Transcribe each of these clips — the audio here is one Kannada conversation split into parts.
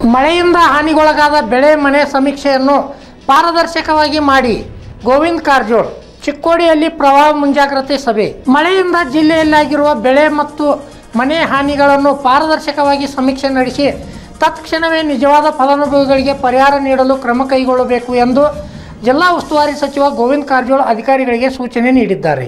ಮಳೆಯಿಂದ ಹಾನಿಗೊಳಗಾದ ಬೆಳೆ ಮನೆ ಸಮೀಕ್ಷೆಯನ್ನು ಪಾರದರ್ಶಕವಾಗಿ ಮಾಡಿ ಗೋವಿಂದ್ ಕಾರಜೋಳ್ ಚಿಕ್ಕೋಡಿಯಲ್ಲಿ ಪ್ರವಾಹ ಮುಂಜಾಗ್ರತೆ ಸಭೆ ಮಳೆಯಿಂದ ಜಿಲ್ಲೆಯಲ್ಲಾಗಿರುವ ಬೆಳೆ ಮತ್ತು ಮನೆ ಹಾನಿಗಳನ್ನು ಪಾರದರ್ಶಕವಾಗಿ ಸಮೀಕ್ಷೆ ನಡೆಸಿ ತತ್ಕ್ಷಣವೇ ನಿಜವಾದ ಫಲಾನುಭವಿಗಳಿಗೆ ಪರಿಹಾರ ನೀಡಲು ಕ್ರಮ ಕೈಗೊಳ್ಳಬೇಕು ಎಂದು ಜಿಲ್ಲಾ ಉಸ್ತುವಾರಿ ಸಚಿವ ಗೋವಿಂದ್ ಕಾರಜೋಳ್ ಅಧಿಕಾರಿಗಳಿಗೆ ಸೂಚನೆ ನೀಡಿದ್ದಾರೆ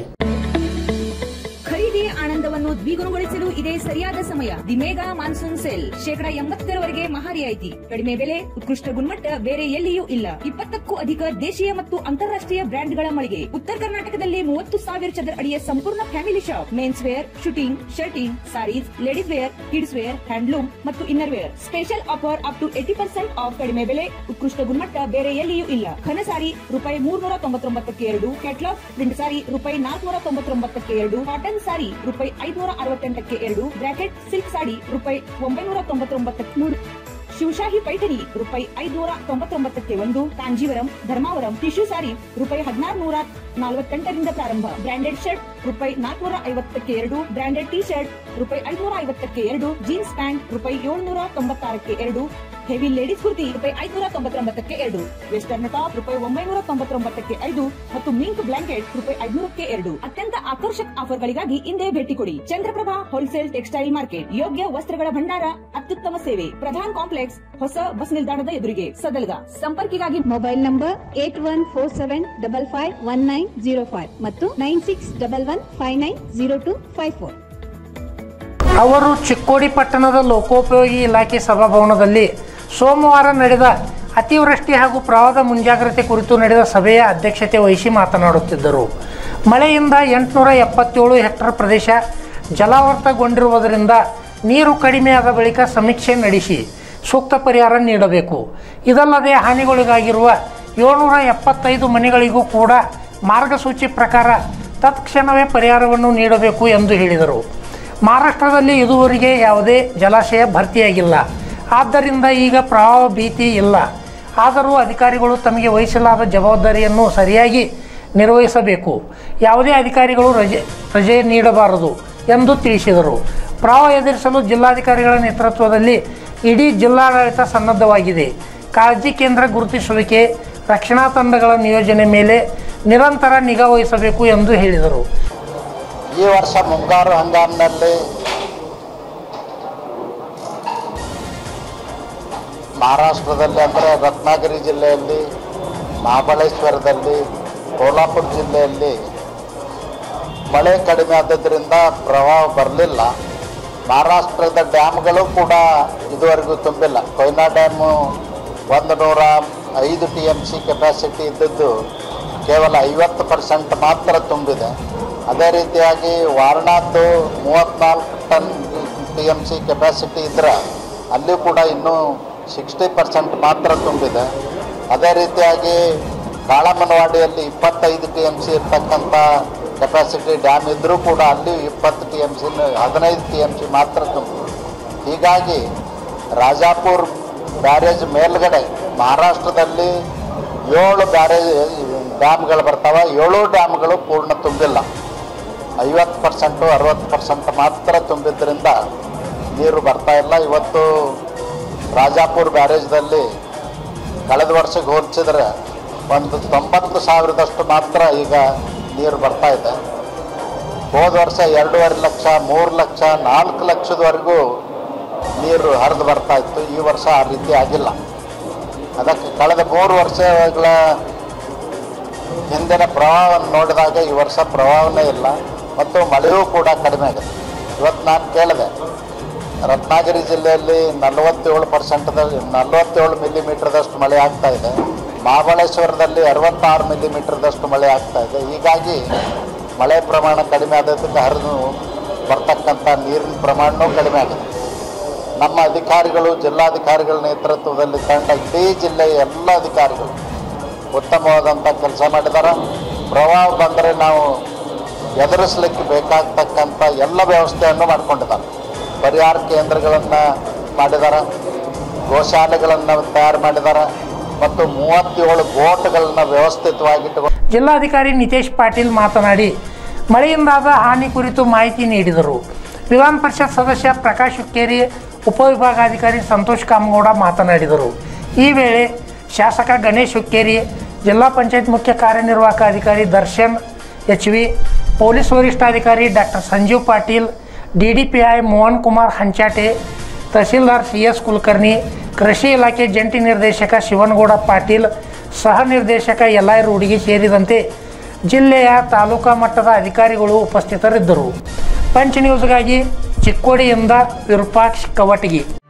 ಖರೀದಿ ಆನಂದವನ್ನು ದ್ವಿಗುಣಗೊಳಿಸಲು ಇದೇ ಸರಿಯಾದ ಸಮಯ ದಿ ಮೇಗಾ ಮಾನ್ಸೂನ್ ಸೇಲ್ ಶೇಕಡಾ ಎಂಬತ್ತರವರೆಗೆ ಮಹಾರಿಯಾಯಿತಿ ಕಡಿಮೆ ಬೆಲೆ ಉತ್ಕೃಷ್ಟ ಗುಣಮಟ್ಟ ಬೇರೆ ಎಲ್ಲಿಯೂ ಇಲ್ಲ ಇಪ್ಪತ್ತಕ್ಕೂ ಅಧಿಕ ದೇಶೀಯ ಮತ್ತು ಅಂತಾರಾಷ್ಟ್ರೀಯ ಬ್ರ್ಯಾಂಡ್ಗಳ ಮಳಿಗೆ ಉತ್ತರ ಕರ್ನಾಟಕದಲ್ಲಿ ಮೂವತ್ತು ಸಾವಿರ ಚದರ ಅಡಿಯ ಸಂಪೂರ್ಣ family shop men's wear shooting shirting sarees ladies wear kids wear handloom ಮತ್ತು inner wear special offer up to eighty percent off ಕಡಿಮೆ ಬೆಲೆ ಉತ್ಕೃಷ್ಟ ಗುಣಮಟ್ಟ ಬೇರೆ ಎಲ್ಲಿಯೂ ಇಲ್ಲ ಘನ ಸಾರಿ ರೂಪಾಯಿ ಮೂರ್ನೂರ ತೊಂಬತ್ತೊಂಬತ್ತಕ್ಕೆ ಎರಡು ಕ್ಯಾಟ್ಲಾಗ್ ಪ್ರಿಂಟ್ ಸಾರಿ ರೂಪಾಯಿ ನಾಲ್ಕುನೂರ ತೊಂಬತ್ತೊಂಬತ್ತಕ್ಕೆ ಎರಡು ಕಾಟನ್ ಸಾರಿ ರೂಪಾಯಿ ಐದುನೂರ ಅರವತ್ತೆಂಟಕ್ಕೆ ಎರಡು ಬ್ರಾಕೆಟ್ ಸಿಲ್ಕ್ ಸಾಡಿ ರೂಪಾಯಿ ಒಂಬೈನೂರ ತೊಂಬತ್ತೊಂಬತ್ತಕ್ಕೆ ಮೂರು ಶಿವಶಾಹಿ ಪೈಠಣಿ ರೂಪಾಯಿ ಐದುನೂರ ತೊಂಬತ್ತೊಂಬತ್ತಕ್ಕೆ ಒಂದು ಕಾಂಜೀವರಂ ಧರ್ಮಾವರಂ ಟಿಶ್ಯೂ ಸಾರಿ ರೂಪಾಯಿ ಹದಿನಾರು ನೂರ ನಲವತ್ತೆಂಟರಿಂದ ಪ್ರಾರಂಭ ಬ್ರಾಂಡೆಡ್ ಶರ್ಟ್ ರೂಪಾಯಿ ನಾಲ್ಕುನೂರ ಐವತ್ತಕ್ಕೆ ಎರಡು ಬ್ರಾಂಡೆಡ್ ಟಿ ಶರ್ಟ್ ರೂಪಾಯಿ ಐದುನೂರ ಐವತ್ತಕ್ಕೆ ಎರಡು ಜೀನ್ಸ್ ಪ್ಯಾಂಟ್ ರೂಪಾಯಿ ಏಳ್ನೂರ ತೊಂಬತ್ತಾರಕ್ಕೆ ಎರಡು ಹೆವಿ ಲೇಡೀಸ್ ಕುರ್ತಿ ರೂಪಾಯಿ ಐದುನೂರ ತೊಂಬತ್ತೊಂಬತ್ತಕ್ಕೆ ಎರಡು ವೆಸ್ಟರ್ನ್ ಟಾಪ್ ರೂಪಾಯಿ ಒಂಬೈನೂರ ತೊಂಬತ್ತೊಂಬತ್ತಕ್ಕೆ ಐದು ಮತ್ತು ಮಿಂಕ್ ಬ್ಲಾಂಕೆಟ್ ರೂಪಾಯಿ ಐದುನೂರಕ್ಕೆ ಎರಡು ಅತ್ಯಂತ ಆಕರ್ಷಕ ಆಫರ್ಗಳಿಗಾಗಿ ಹಿಂದೆ ಭೇಟಿ ಕೊಡಿ ಚಂದ್ರಪ್ರಭಾ ಹೋಲ್ಸೇಲ್ ಟೆಕ್ಸ್ಟೈಲ್ ಮಾರ್ಕೆಟ್ ಯೋಗ್ಯ ವಸ್ತ್ರಗಳ ಭಂಡಾರ ಅತ್ಯುತ್ತಮ ಸೇವೆ ಪ್ರಧಾನ್ ಕಾಂಪ್ಲೆಕ್ಸ್ ಹೊಸ ಬಸ್ ನಿಲ್ದಾಣದ ಎದುರಿಗೆ ಸದಲ್ಗ ಸಂಪರ್ಕಿಗಾಗಿ mobile number eight one four seven double five one nine zero five ಮತ್ತು nine six double one five nine zero two five four ಅವರು ಚಿಕ್ಕೋಡಿ ಪಟ್ಟಣದ ಲೋಕೋಪಯೋಗಿ ಇಲಾಖೆ ಸಭಾಭವನದಲ್ಲಿ ಸೋಮವಾರ ನಡೆದ ಅತಿವೃಷ್ಟಿ ಹಾಗೂ ಪ್ರವಾಹದ ಮುಂಜಾಗ್ರತೆ ಕುರಿತು ನಡೆದ ಸಭೆಯ ಅಧ್ಯಕ್ಷತೆ ವಹಿಸಿ ಮಾತನಾಡುತ್ತಿದ್ದರು ಮಳೆಯಿಂದ ಎಂಟುನೂರ ಎಪ್ಪತ್ತೇಳು ಹೆಕ್ಟರ್ ಪ್ರದೇಶ ಜಲಾವರ್ತಗೊಂಡಿರುವುದರಿಂದ ನೀರು ಕಡಿಮೆಯಾದ ಬಳಿಕ ಸಮೀಕ್ಷೆ ನಡೆಸಿ ಸೂಕ್ತ ಪರಿಹಾರ ನೀಡಬೇಕು ಇದಲ್ಲದೆ ಹಾನಿಗೊಳಗಾಗಿರುವ ಏಳ್ನೂರ ಎಪ್ಪತ್ತೈದು ಮನೆಗಳಿಗೂ ಕೂಡ ಮಾರ್ಗಸೂಚಿ ಪ್ರಕಾರ ತತ್ಕ್ಷಣವೇ ಪರಿಹಾರವನ್ನು ನೀಡಬೇಕು ಎಂದು ಹೇಳಿದರು ಮಹಾರಾಷ್ಟ್ರದಲ್ಲಿ ಇದುವರೆಗೆ ಯಾವುದೇ ಜಲಾಶಯ ಭರ್ತಿಯಾಗಿಲ್ಲ ಆದ್ದರಿಂದ ಈಗ ಪ್ರವಾಹ ಭೀತಿ ಇಲ್ಲ ಆದರೂ ಅಧಿಕಾರಿಗಳು ತಮಗೆ ವಹಿಸಲಾದ ಜವಾಬ್ದಾರಿಯನ್ನು ಸರಿಯಾಗಿ ನಿರ್ವಹಿಸಬೇಕು ಯಾವುದೇ ಅಧಿಕಾರಿಗಳು ರಜೆ ರಜೆ ನೀಡಬಾರದು ಎಂದು ತಿಳಿಸಿದರು ಪ್ರವಾಹ ಎದುರಿಸಲು ಜಿಲ್ಲಾಧಿಕಾರಿಗಳ ನೇತೃತ್ವದಲ್ಲಿ ಇಡೀ ಜಿಲ್ಲಾಡಳಿತ ಸನ್ನದ್ಧವಾಗಿದೆ ಕಾಳಜಿ ಕೇಂದ್ರ ಗುರುತಿಸುವಿಕೆ ರಕ್ಷಣಾ ತಂಡಗಳ ನಿಯೋಜನೆ ಮೇಲೆ ನಿರಂತರ ನಿಗಾ ವಹಿಸಬೇಕು ಎಂದು ಹೇಳಿದರು ಈ ವರ್ಷ ಮುಂಗಾರು ಹಂಗಾಮಿನಲ್ಲಿ ಮಹಾರಾಷ್ಟ್ರದಲ್ಲಿ ಅಂದರೆ ರತ್ನಾಗಿರಿ ಜಿಲ್ಲೆಯಲ್ಲಿ ಮಹಾಬಳೇಶ್ವರದಲ್ಲಿ ಕೋಲ್ಹಾಪುರ ಜಿಲ್ಲೆಯಲ್ಲಿ ಮಳೆ ಕಡಿಮೆ ಆದದ್ರಿಂದ ಪ್ರವಾಹ ಬರಲಿಲ್ಲ ಮಹಾರಾಷ್ಟ್ರದ ಡ್ಯಾಮ್ಗಳು ಕೂಡ ಇದುವರೆಗೂ ತುಂಬಿಲ್ಲ ಕೊಯ್ನಾ ಡ್ಯಾಮು ಒಂದು ನೂರ ಐದು ಟಿ ಎಮ್ ಸಿ ಕೆಪಾಸಿಟಿ ಇದ್ದದ್ದು ಕೇವಲ ಐವತ್ತು ಪರ್ಸೆಂಟ್ ಮಾತ್ರ ತುಂಬಿದೆ ಅದೇ ರೀತಿಯಾಗಿ ವಾರಣಾದ್ದು ಮೂವತ್ತ್ನಾಲ್ಕು ton T M C capacity ಇದ್ದರೆ ಅಲ್ಲಿ ಕೂಡ ಇನ್ನೂ ಸಿಕ್ಸ್ಟಿ ಪರ್ಸೆಂಟ್ ಮಾತ್ರ ತುಂಬಿದೆ ಅದೇ ರೀತಿಯಾಗಿ ಕಾಳಮನವಾಡಿಯಲ್ಲಿ ಇಪ್ಪತ್ತೈದು ಟಿ ಎಮ್ ಸಿ ಇರ್ತಕ್ಕಂಥ ಕೆಪಾಸಿಟಿ ಡ್ಯಾಮ್ ಇದ್ದರೂ ಕೂಡ ಅಲ್ಲಿ ಇಪ್ಪತ್ತು ಟಿ ಎಮ್ ಸಿ ಹದಿನೈದು ಟಿ ಎಮ್ ಸಿ ಮಾತ್ರ ತುಂಬಿದೆ ಹೀಗಾಗಿ ರಾಜಾಪುರ್ ಬ್ಯಾರೇಜ್ ಮೇಲ್ಗಡೆ ಮಹಾರಾಷ್ಟ್ರದಲ್ಲಿ ಏಳು ಬ್ಯಾರೇಜ್ ಡ್ಯಾಮ್ಗಳು ಬರ್ತಾವೆ ಏಳು ಡ್ಯಾಮ್ಗಳು ಪೂರ್ಣ ತುಂಬಿಲ್ಲ ಐವತ್ತು ಪರ್ಸೆಂಟು ಅರವತ್ತು ಪರ್ಸೆಂಟ್ ಮಾತ್ರ ತುಂಬಿದ್ದರಿಂದ ನೀರು ಬರ್ತಾ ಇಲ್ಲ ಇವತ್ತು ರಾಜಾಪುರ್ ಬ್ಯಾರೇಜ್ದಲ್ಲಿ ಕಳೆದ ವರ್ಷಕ್ಕೆ ಹೋಲಿಸಿದ್ರೆ ಒಂದು ತೊಂಬತ್ತು ಸಾವಿರದಷ್ಟು ಮಾತ್ರ ಈಗ ನೀರು ಬರ್ತಾ ಇದೆ ಹೋದ ವರ್ಷ ಎರಡೂವರೆ ಲಕ್ಷ ಮೂರು ಲಕ್ಷ ನಾಲ್ಕು ಲಕ್ಷದವರೆಗೂ ನೀರು ಹರಿದು ಬರ್ತಾ ಇತ್ತು ಈ ವರ್ಷ ಆ ರೀತಿ ಆಗಿಲ್ಲ ಅದಕ್ಕೆ ಕಳೆದ ಮೂರು ವರ್ಷಗಳ ಹಿಂದಿನ ಪ್ರವಾಹವನ್ನು ನೋಡಿದಾಗ ಈ ವರ್ಷ ಪ್ರವಾಹನೇ ಇಲ್ಲ ಮತ್ತು ಮಳೆಯೂ ಕೂಡ ಕಡಿಮೆ ಆಗಿದೆ ಇವತ್ತು ನಾನು ಕೇಳಿದೆ ರತ್ನಾಗಿರಿ ಜಿಲ್ಲೆಯಲ್ಲಿ ನಲವತ್ತೇಳು ಪರ್ಸೆಂಟ್ದ ನಲವತ್ತೇಳು ಮಿಲಿಮೀಟರ್ದಷ್ಟು ಮಳೆ ಆಗ್ತಾ ಇದೆ ಮಹಾಬಳೇಶ್ವರದಲ್ಲಿ ಅರವತ್ತಾರು ಮಿಲಿಮೀಟರ್ದಷ್ಟು ಮಳೆ ಆಗ್ತಾ ಇದೆ ಹೀಗಾಗಿ ಮಳೆ ಪ್ರಮಾಣ ಕಡಿಮೆ ಆದದಕ್ಕೆ ಹರಿದು ಬರ್ತಕ್ಕಂಥ ನೀರಿನ ಪ್ರಮಾಣವೂ ಕಡಿಮೆ ಆಗಿದೆ ನಮ್ಮ ಅಧಿಕಾರಿಗಳು ಜಿಲ್ಲಾಧಿಕಾರಿಗಳ ನೇತೃತ್ವದಲ್ಲಿ ತಂಡ ಇಡೀ ಜಿಲ್ಲೆಯ ಎಲ್ಲ ಅಧಿಕಾರಿಗಳು ಉತ್ತಮವಾದಂಥ ಕೆಲಸ ಮಾಡಿದ್ದಾರೆ ಪ್ರವಾಹ ಬಂದರೆ ನಾವು ಎದುರಿಸಲಿಕ್ಕೆ ಬೇಕಾಗ್ತಕ್ಕಂಥ ಎಲ್ಲ ವ್ಯವಸ್ಥೆಯನ್ನು ಮಾಡ್ಕೊಂಡಿದ್ದಾರೆ ಪರಿಹಾರ ಕೇಂದ್ರಗಳನ್ನು ಮಾಡಿದ್ದಾರೆ ಗೋಶಾಲೆಗಳನ್ನು ತಯಾರು ಮಾಡಿದ್ದಾರೆ ಮತ್ತು ಮೂವತ್ತೇಳು ಬೋಟ್ಗಳನ್ನ ವ್ಯವಸ್ಥಿತವಾಗಿಟ್ಟು ಜಿಲ್ಲಾಧಿಕಾರಿ ನಿತೇಶ್ ಪಾಟೀಲ್ ಮಾತನಾಡಿ ಮಳೆಯಿಂದಾದ ಹಾನಿ ಕುರಿತು ಮಾಹಿತಿ ನೀಡಿದರು ವಿಧಾನ ಪರಿಷತ್ ಸದಸ್ಯ ಪ್ರಕಾಶ್ ಹುಕ್ಕೇರಿ ಉಪವಿಭಾಗಾಧಿಕಾರಿ ಸಂತೋಷ್ ಕಾಮಗೌಡ ಮಾತನಾಡಿದರು ಈ ವೇಳೆ ಶಾಸಕ ಗಣೇಶ್ ಹುಕ್ಕೇರಿ ಜಿಲ್ಲಾ ಪಂಚಾಯತ್ ಮುಖ್ಯ ಕಾರ್ಯನಿರ್ವಾಹಕ ಅಧಿಕಾರಿ ದರ್ಶನ್ ಎಚ್ ವಿ ಪೊಲೀಸ್ ವರಿಷ್ಠಾಧಿಕಾರಿ doctor Sanjeev Patil D D P I Mohan Kumar Hanchate tahsildar C S Kulkarni ಕೃಷಿ ಇಲಾಖೆ ಜಂಟಿ ನಿರ್ದೇಶಕ ಶಿವನಗೌಡ ಪಾಟೀಲ್ ಸಹ ನಿರ್ದೇಶಕ ಎಲ್ ಐ ರೂಡಿಗೆ ಸೇರಿದಂತೆ ಜಿಲ್ಲೆಯ ತಾಲೂಕಾ ಮಟ್ಟದ ಅಧಿಕಾರಿಗಳು ಉಪಸ್ಥಿತರಿದ್ದರು ಪಂಚ್ ನ್ಯೂಸ್ಗಾಗಿ ಚಿಕ್ಕೋಡಿಯಿಂದ ವಿರೂಪಾಕ್ಷ್ ಕವಟಗಿ